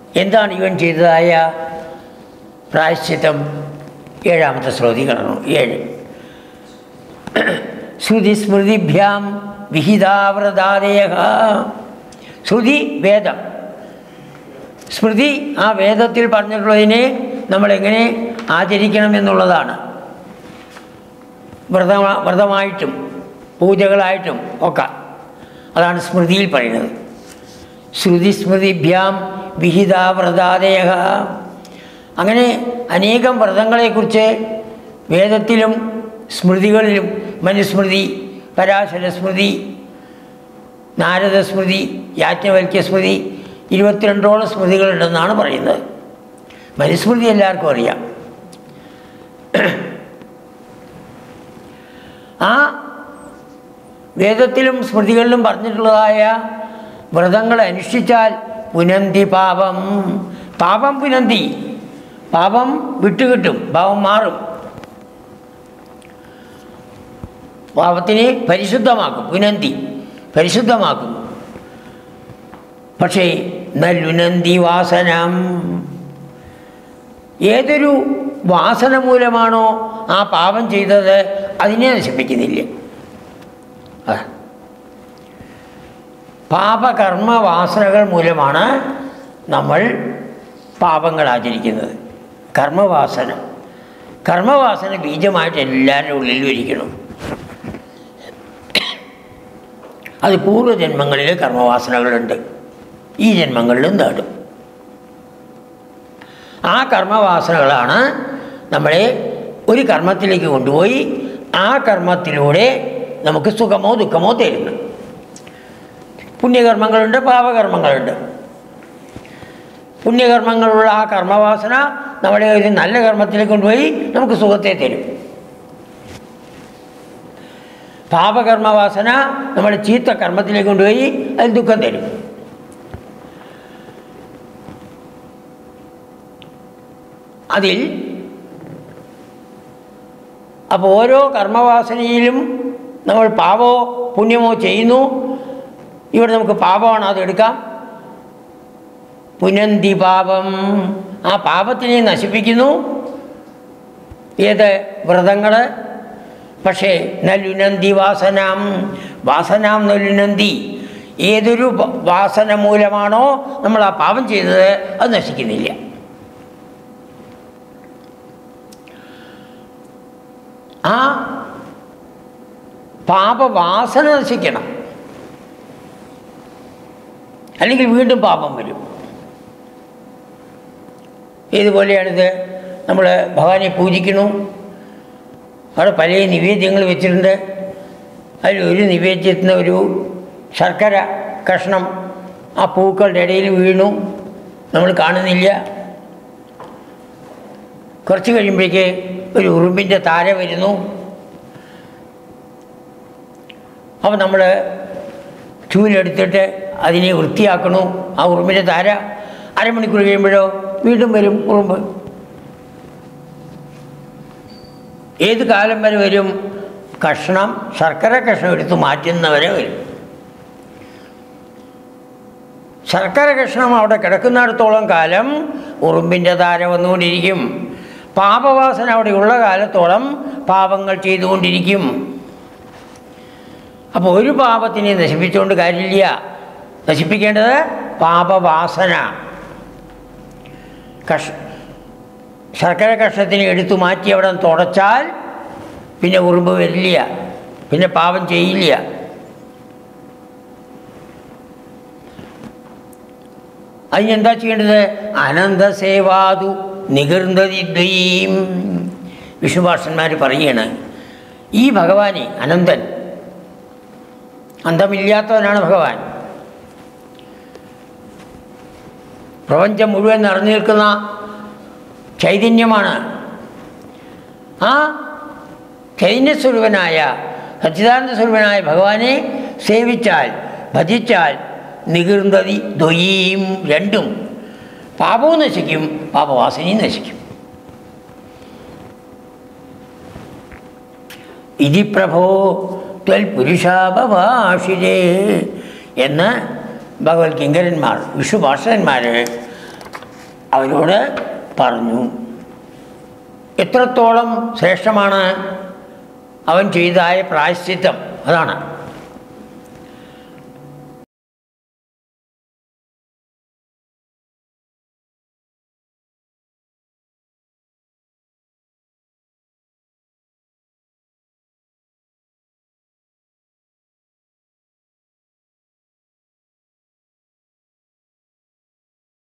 എന്താണ് ഇവൻ ചെയ്തതായ പ്രായശ്ചിത്തം ഏഴാമത്തെ ശ്രുതി കാണുന്നു ഏഴ് ശ്രുതി സ്മൃതിഭ്യാം വിഹിതാവ്രതാദേഹ ശ്രുതി വേദം സ്മൃതി ആ വേദത്തിൽ പറഞ്ഞിട്ടുള്ളതിനെ നമ്മൾ എങ്ങനെ ആചരിക്കണം എന്നുള്ളതാണ് വ്രത വ്രതമായിട്ടും പൂജകളായിട്ടും ഒക്കെ അതാണ് സ്മൃതിയിൽ പറയുന്നത് ശ്രുതി സ്മൃതിഭ്യാം വിഹിതാവ്രതാദേഹ അങ്ങനെ അനേകം വ്രതങ്ങളെക്കുറിച്ച് വേദത്തിലും സ്മൃതികളിലും മനുസ്മൃതി പരാശര സ്മൃതി നാരദ സ്മൃതി യാജ്ഞവൽക്യ സ്മൃതി ഇരുപത്തിരണ്ടോളം സ്മൃതികളുണ്ടെന്നാണ് പറയുന്നത് മനുസ്മൃതി എല്ലാവർക്കും അറിയാം ആ വേദത്തിലും സ്മൃതികളിലും പറഞ്ഞിട്ടുള്ളതായ വ്രതങ്ങൾ അനുഷ്ഠിച്ചാൽ പുനന്തി പാപം പാപം പുനന്തി പാപം വിട്ടുകിട്ടും പാപം മാറും പാപത്തിനെ പരിശുദ്ധമാക്കും പുനന്തി പരിശുദ്ധമാക്കും പക്ഷേ നല്ലുനന്തി വാസനം ഏതൊരു വാസന മൂലമാണോ ആ പാപം ചെയ്തത് അതിനെ നശിപ്പിക്കുന്നില്ല അതാ. പാപകർമ്മ വാസനകൾ മൂലമാണ് നമ്മൾ പാപങ്ങൾ ആചരിക്കുന്നത് കർമ്മവാസന കർമ്മവാസന ബീജമായിട്ട് എല്ലാവരുടെ ഉള്ളിലും ഇരിക്കണം അത് പൂർവ്വജന്മങ്ങളിലെ കർമ്മവാസനകളുണ്ട് ഈ ജന്മങ്ങളിലും നേടും ആ കർമ്മവാസനകളാണ് നമ്മളെ ഒരു കർമ്മത്തിലേക്ക് കൊണ്ടുപോയി ആ കർമ്മത്തിലൂടെ നമുക്ക് സുഖമോ ദുഃഖമോ തരുന്നു പുണ്യകർമ്മങ്ങളുണ്ട് പാപകർമ്മങ്ങളുണ്ട് പുണ്യകർമ്മങ്ങളുള്ള ആ കർമ്മവാസന നമ്മളെ ഒരു നല്ല കർമ്മത്തിലേക്ക് കൊണ്ടുപോയി നമുക്ക് സുഖത്തെ തരും പാപകർമ്മവാസന നമ്മുടെ ചീത്ത കർമ്മത്തിലേക്ക് കൊണ്ടുപോയി അത് ദുഃഖം തരും അതിൽ അപ്പോൾ ഓരോ കർമ്മവാസനയിലും നമ്മൾ പാപമോ പുണ്യമോ ചെയ്യുന്നു ഇവിടെ നമുക്ക് പാപമാണ് അതെടുക്കാം പുനന്തി പാപം ആ പാപത്തിനെ നശിപ്പിക്കുന്നു ഏത് വ്രതങ്ങൾ പക്ഷേ നല്ലുനന്തി വാസനാം വാസനാം നല്ലുനന്തി ഏതൊരു വ- വാസന മൂലമാണോ നമ്മൾ ആ പാപം ചെയ്തത് അത് നശിക്കുന്നില്ല ആ പാപവാസന നശിക്കണം അല്ലെങ്കിൽ വീണ്ടും പാപം വരും ഇതുപോലെയാണിത് നമ്മൾ ഭഗവാനെ പൂജിക്കുന്നു അവിടെ പല നിവേദ്യങ്ങൾ വെച്ചിട്ടുണ്ട് അതിൽ ഒരു നിവേദ്യത്തിന് ഒരു ശർക്കര കഷ്ണം ആ പൂക്കളുടെ ഇടയിൽ വീണു നമ്മൾ കാണുന്നില്ല കുറച്ച് കഴിയുമ്പോഴേക്ക് ഒരു ഉറുമ്പിൻ്റെ താര വരുന്നു അപ്പോൾ നമ്മൾ ചൂലെടുത്തിട്ട് അതിനെ വൃത്തിയാക്കണു ആ ഉറുമ്പിൻ്റെ താര അരമണിക്കൂർ കഴിയുമ്പോഴോ വീണ്ടും വരും ഉറുമ്പ് ഏത് കാലം വരെ വരും കഷ്ണം ശർക്കര കഷ്ണം എടുത്ത് മാറ്റുന്നവരെ വരും ശർക്കര കഷ്ണം അവിടെ കിടക്കുന്നിടത്തോളം കാലം ഉറുമ്പിൻ്റെ താര വന്നുകൊണ്ടിരിക്കും പാപവാസന അവിടെ ഉള്ള കാലത്തോളം പാപങ്ങൾ ചെയ്തുകൊണ്ടിരിക്കും അപ്പോൾ ഒരു പാപത്തിനെ നശിപ്പിച്ചുകൊണ്ട് കാര്യമില്ല നശിപ്പിക്കേണ്ടത് പാപവാസന കഷ് ശർക്കര കഷ്ണത്തിനെ എടുത്തു മാറ്റി അവിടെ തുടച്ചാൽ പിന്നെ ഉറുമ്പ് വരില്ല പിന്നെ പാപം ചെയ്യില്ല അതിനെന്താ ചെയ്യേണ്ടത് അനന്തസേവാതു നികൃന്തതിദ്വയീം വിഷ്ണുഭാഷന്മാർ പറയുകയാണ് ഈ ഭഗവാനെ അനന്തൻ അന്തമില്ലാത്തവനാണ് ഭഗവാൻ പ്രപഞ്ചം മുഴുവൻ നിറഞ്ഞു നിൽക്കുന്ന ചൈതന്യമാണ് ആ ചൈതന്യസ്വരൂപനായ സച്ചിദാനന്ദ സ്വരൂപനായ ഭഗവാനെ സേവിച്ചാൽ ഭജിച്ചാൽ നികൃന്തതി ദ്വയീം രണ്ടും പാപവും നശിക്കും പാപവാസനയും നശിക്കും ഇതി പ്രഭോ ത്വൽ പുരുഷാപഭാഷിരേ എന്ന് ഭഗവത് കിങ്കരന്മാർ വിഷുഭാഷകന്മാർ അവരോട് പറഞ്ഞു എത്രത്തോളം ശ്രേഷ്ഠമാണ് അവൻ ചെയ്തതായ പ്രായശ്ചിത്തം അതാണ്